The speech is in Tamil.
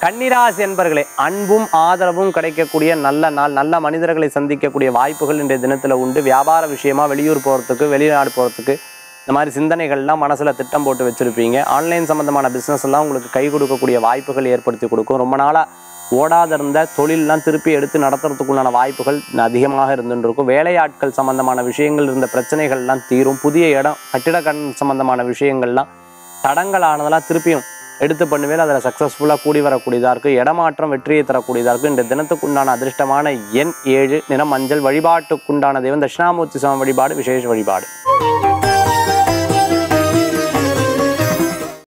கன்னிராசி என்பர்களே அன்பும் ஆதரவும் கிடைக்கக்கூடிய நல்ல நாள் நல்ல மனிதர்களை சந்திக்கக்கூடிய வாய்ப்புகள் இன்றைய தினத்தில் உண்டு வியாபார விஷயமா வெளியூர் போகிறதுக்கு வெளிநாடு போகிறதுக்கு இந்த மாதிரி சிந்தனைகள்லாம் மனசில் திட்டம் போட்டு வச்சுருப்பீங்க ஆன்லைன் சம்மந்தமான பிஸ்னஸ் எல்லாம் உங்களுக்கு கை கொடுக்கக்கூடிய வாய்ப்புகள் ஏற்படுத்தி கொடுக்கும் ரொம்ப நாளாக ஓடாத இருந்த தொழிலெலாம் திருப்பி எடுத்து நடத்துறதுக்குண்டான வாய்ப்புகள் அதிகமாக இருந்துட்டு இருக்கும் வேலையாட்கள் சம்பந்தமான விஷயங்கள் இருந்த பிரச்சனைகள்லாம் தீரும் புதிய இடம் கட்டிடக்கண் சம்பந்தமான விஷயங்கள்லாம் தடங்கள் ஆனதெல்லாம் திருப்பியும் எடுத்து பண்ணுவேன் அதில் சக்ஸஸ்ஃபுல்லாக கூடி வரக்கூடியதாக இருக்குது இடமாற்றம் வெற்றியை தரக்கூடியதாக இருக்குது இந்த தினத்துக்குண்டான அதிர்ஷ்டமான எண் ஏழு நிறம் மஞ்சள் வழிபாட்டுக்குண்டான தெய்வம் தட்சிணாமூர்த்தி சுவாமி வழிபாடு விசேஷ வழிபாடு